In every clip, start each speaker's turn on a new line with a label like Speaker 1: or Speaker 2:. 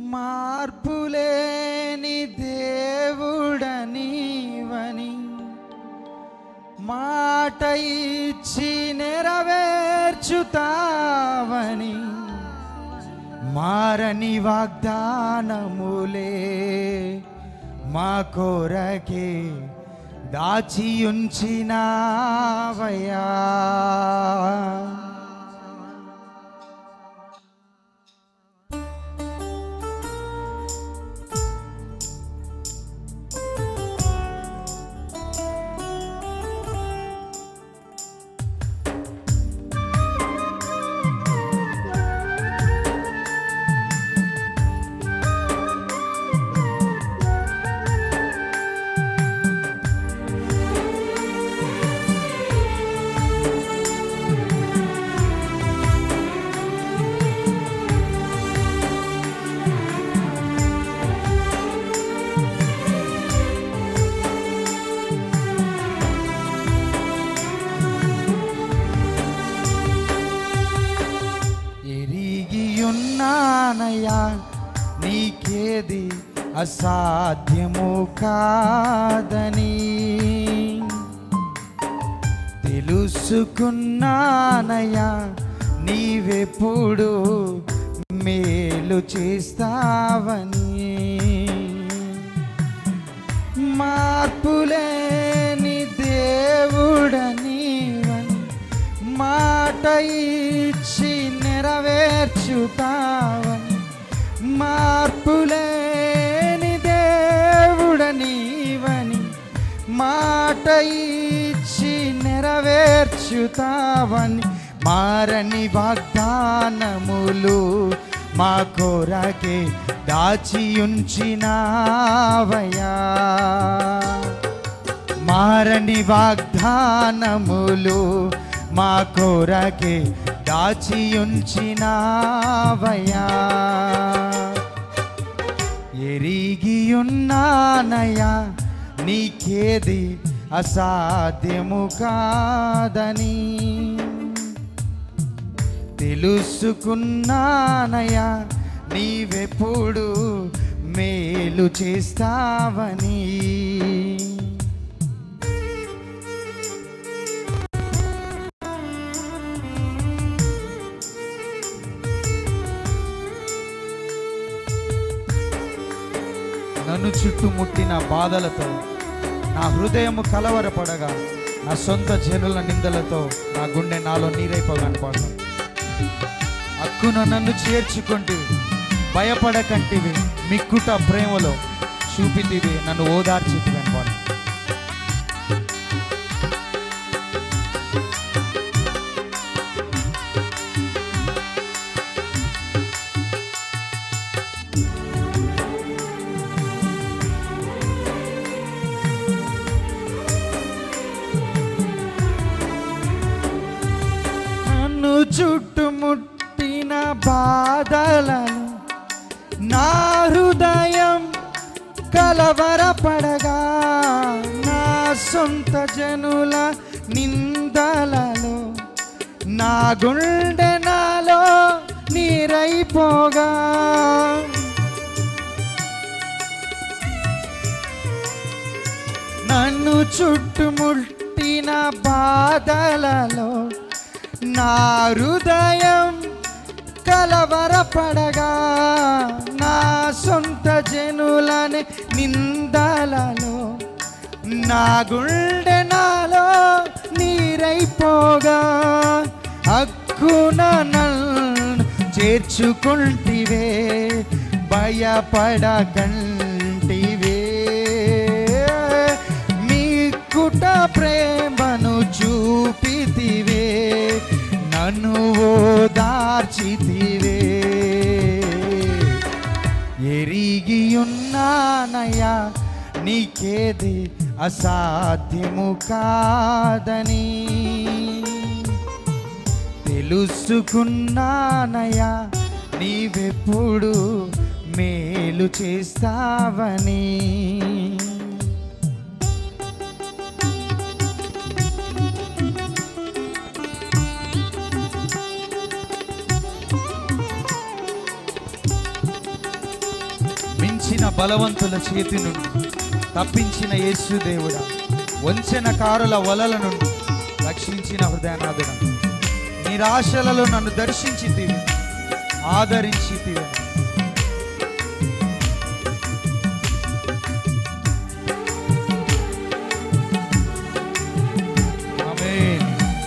Speaker 1: మార్పులేని దేవుడనీవని మాట ఇచ్చి నెరవేర్చుతావని మారని వాగ్దానములే మా కోరకే దాచి ఉంచినావయ్యా ఎరిగియున్నానయ్యా నీకేది అసాధ్యము కాదని తెలుసుకున్నానయ్యా నీవెప్పుడు మేలు చేస్తావని మార్పులేని దేవుడనీవని మాట ఇచ్చి నెరవేర్చుతావని మార్పులేని దేవుడనీవని మాట ఇచ్చి నెరవేర్చుతావని మారని వాగ్దానములు మా కోరకే దాచి ఉంచినావయ్యా మారని వాగ్దానములు మా కోరకే దాచి ఉంచినావయ్యా ఎరిగియున్నానయ్యా నీకేది అసాధ్యము కాదని తెలుసుకున్నానయ్యా నీవెప్పుడు మేలు చేస్తావని నన్ను చుట్టుముట్టిన బాధలతో నా హృదయము కలవరపడగా నా సొంత జనుల నిందలతో నా గుండె నాలో నీరైపోగనపడతాం హక్కున నన్ను చేర్చుకుంటూ భయపడకంటివి మిక్కుట ప్రేమలో చూపితివి నన్ను ఓదార్చితివి అనుకోండి నన్ను చుట్టుముట్టిన బాధలను నా హృదయం కలవరపడగా నా సొంత జనుల నిందలలో నా గుండె నాలో నీరైపోగా నన్ను చుట్టుముట్టిన బాధలలో నా హృదయం కలవరపడగా నా సొంత జనులని నిందలలో నా గుండె నాలో నీరైపోగా హక్కున నన్ను చేర్చుకుంటివే భయపడకంటివే మీ కుట ప్రేమను చూపితివే నన్ను ఓదార్చితివే ఎరిగియున్నానయ్యా నీకేది అసాధ్యము కాదని తెలుసుకున్నానయ్యా నీవెప్పుడు మేలు చేస్తావని బలవంతుల చేతి నుండి తప్పించిన యేసు దేవుడా వంచన కారుల వలల నుండి రక్షించిన హృదయనాథుడా నిరాశలలో నన్ను దర్శించితివి ఆదరించితివి ఆమేన్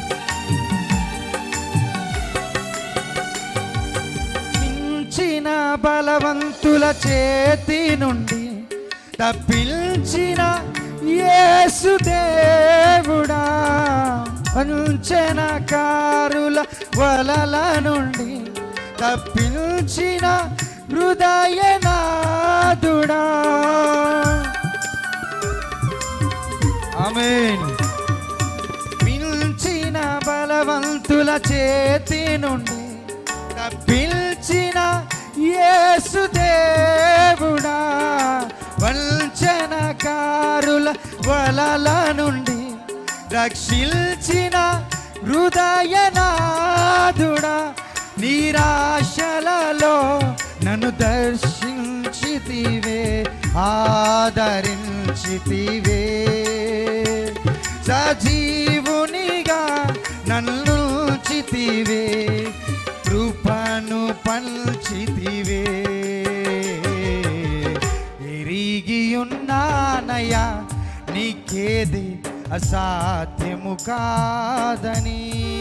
Speaker 1: మించిన బలవంతుల చేతి నుండి తప్పించిన యేసు దేవుడా వంచన కారుల వలల నుండి తప్పించిన హృదయనాథుడా ఆమేన్ పిలిచిన బలవంతుల చేతి నుండి తప్పించిన యేసు దేవుడా వంచనకారుల వలల నుండి రక్షించిన హృదయనాథుడా నిరాశలలో నన్ను దర్శించితివే ఆదరించితివే సజీవునిగా నన్ను చితివే కృపను పంచితివే ఎరిగి ఉన్నానయ్యా నీకేది అసాధ్యము కాదని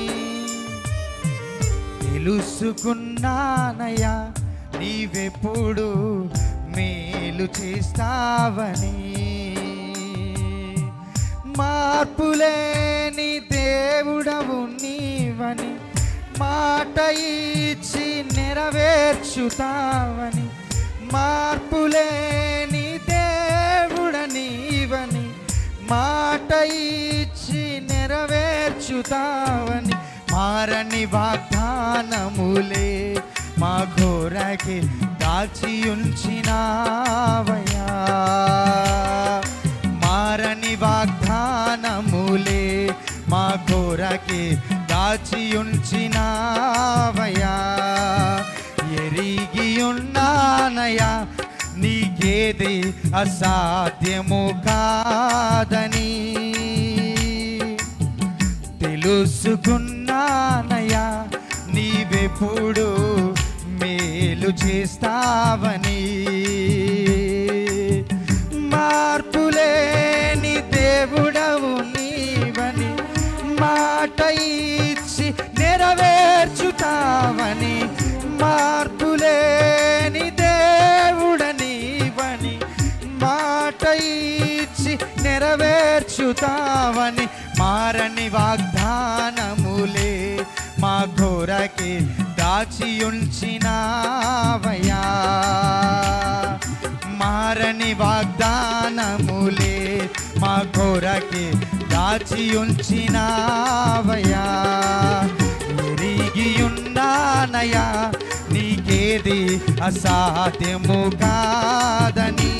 Speaker 1: తెలుసుకున్నానయ్యా నీవెప్పుడు మేలు చేస్తావని మార్పులేని దేవుడవు నీవని మాట ఇచ్చి నెరవేర్చుతావని మార్పులేని దేవుడ నీవని మాట ఇచ్చి నెరవేర్చుతావని మారని వాగ్దానములే మా ఘోరకి దాచి ఉంచినావయ్యా మారని వాగ్దానములే మా కోరకి దాచి ఉంచినావయ్యా ఎరిగి ఉన్నానయ్యా నీకేది అసాధ్యము కాదని తెలుసుకున్నానయ్యా నీవెప్పుడు మేలు చేస్తావని మార్పులేని దేవుడవు నీవని మాట ఇచ్చి నెరవేర్చుతావని మార్పులేని దేవుడ నీవని మాట ఇచ్చి నెరవేర్చుతావని మారని వాగ్దానములే మా ఘోరకి దాచి ఉంచినావయ్యా మారని వాగ్దానములే మా ఘోరకి దాచి ఉంచినావయ్యా ఎరిగి ఉన్నానయ్యా నీకేది అసాధ్యము కాదని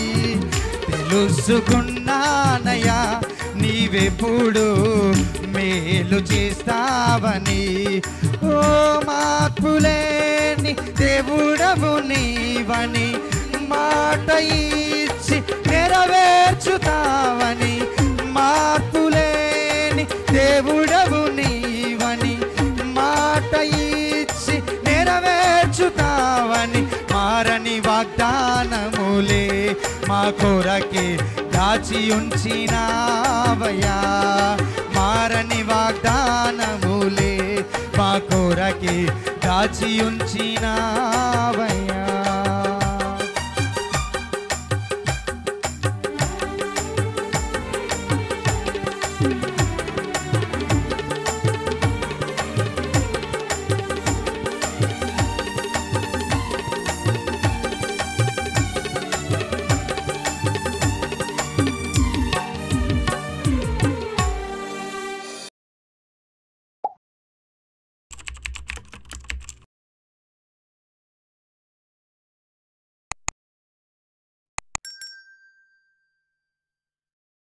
Speaker 1: తెలుసుకున్నానయ్యా నీవెప్పుడు మేలు చేస్తావని ఓ మార్పులేని దేవుడవు నీవని మాట ఇచ్చి నెరవేర్చుతావని మార్పులేని దేవుడవు నీవని మాట ఇచ్చి నెరవేర్చుతావని మారని వాగ్దానములే మా కొరకే దాచి ఉంచినావయ్యా మారని వాగ్దానములే మా కొరకే దాచి ఉంచినావయ్యా